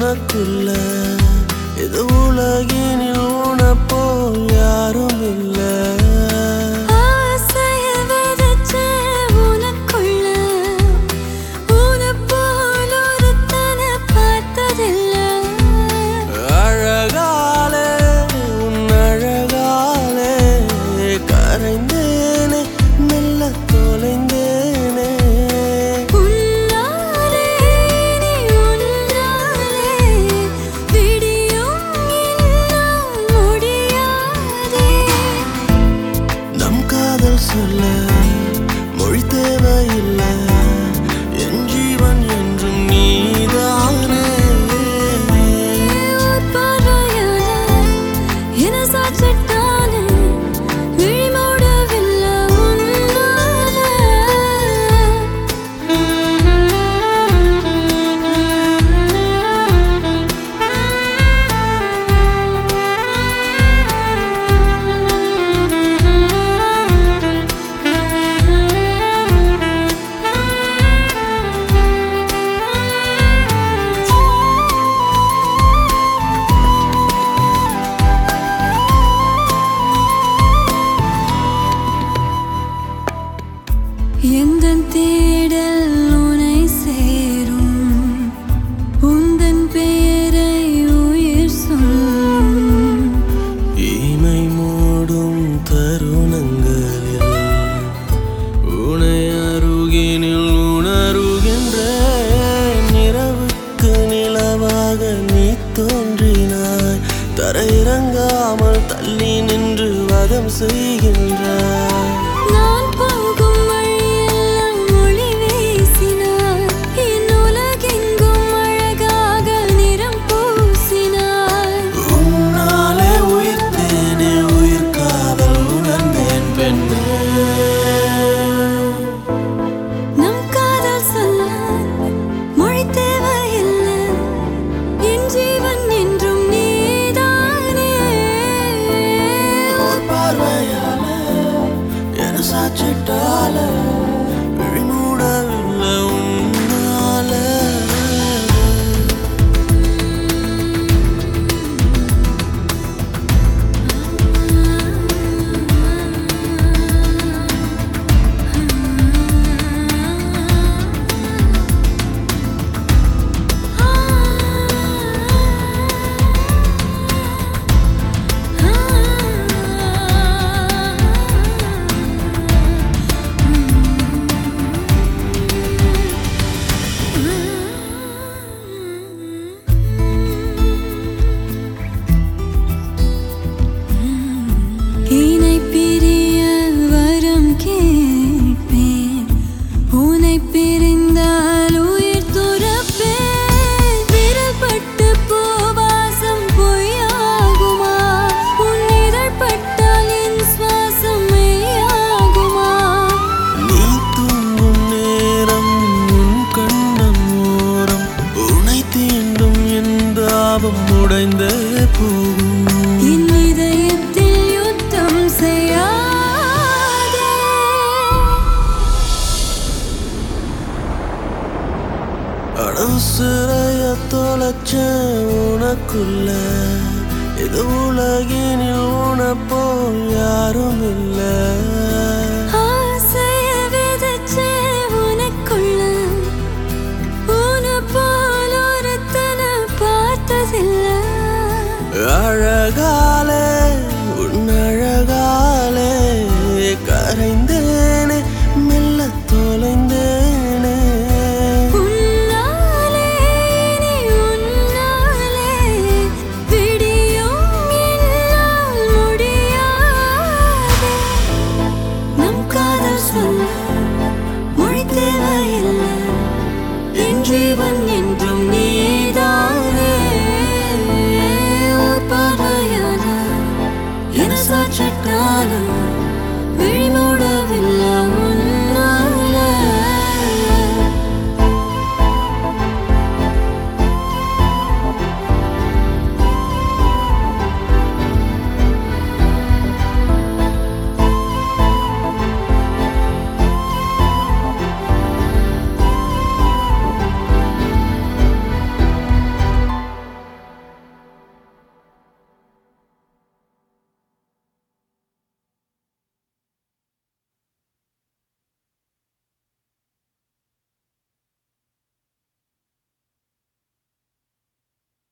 உனக்குள்ள இது உலகினில் உனப்போல் யாரும் இல்லை ஆசைய விதைச்ச உனக்குள்ள உனைப் போல் ஒருத்தனை பார்த்ததில்லை அழகாலே உன் அழகாலே கரைந்தேனே மெல்ல தொலைந்தேனே உன்னாலே நீ உன்னாலே விடியும் என்னால் முடியாதே நம் காதல் சொல்ல மொழி தேவையில்லை என் ஜீவன் என்றும் நீதானே ஒரு பார்வையால என்னை சாய்ச்சிட்டாலே விழி மூடவில்லை எந்தன் தேடல் உனை சேரும் உந்தன் பெயரை உயிர் சொல்லும் இமை மூடும் தருணங்களில் உனை அருகினில் உணருகின்ற நிறவுக்கு நிலவாக நீ தோன்றினாய் தரையிறங்காமல் தள்ளி நின்று வதம் செய்கின்றாய் நான் போகும் வழியெல்லாம் ஒளி வீசினாய் என் உலகெங்கும் அழகாக நிறம் பூசினாய் உன்னாலே உயிர்த்தேனே உயிர் காதல் உணர்ந்தேன் பெண்ணே நம் காதல் சொல்ல மொழி தேவையில்லை என் ஜீவன் என்றும் நீதானே ஒரு பார்வையால என சாச்சிட்டால விழிமூடவில்லை உன்னால இணை பிரிய வரம் கேட்பேன் உனை பிரிந்தால் உயிர் துறப்பேன் விரல் பட்டு பூவாசம் பொய்யாகுமா உன் இதழ் பட்டால் என் சுவாசம் மெய்யாகுமா நீ தூங்கும் நேரம் உன் கண்ணம் ஓரம் உனை தீண்டும் என் தாபம் உடைந்தே போகும் என் இதயத்தில் யுத்தம் செய்யாதே அடவு சிறைய தொலைச்ச உனக்குள்ள இது உலகினில் உனப்போல் யாரும் இல்லை ஆசைய விதைச்ச உனக்குள்ள உனைப் போல் ஒருத்தனை பார்த்ததில்லை அழகாலே உன் அழகாலே கரைந்தேனே மெல்ல தொலைந்தேனே உன்னாலே நீ உன்னாலே விடியும் என்னால் முடியாதே நம் காதல் சொல்ல மொழி தேவையில்லை என் ஜீவன் என்றும் நீதானே ஒரு பார்வையால என சாட்சிட்டாலும் விழி மூடவில்லை